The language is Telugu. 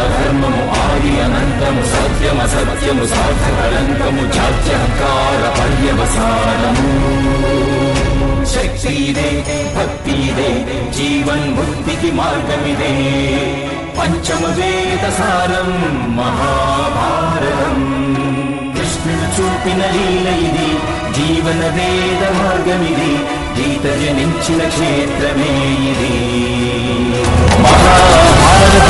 ధర్మము ఆది అనంతము సత్యమ సత్యము సార్థకలంకము జాత్యంకార పర్యవసానము శక్తి ఇదే భక్తి ఇదే జీవన్ ముక్తికి మార్గమిదే పంచమ వేద సారం మహాభారతం కృష్ణుడు చూపిన లీల ఇది జీవన వేద మార్గమిది గీత జనించిన క్షేత్రమే ఇది మహాభారత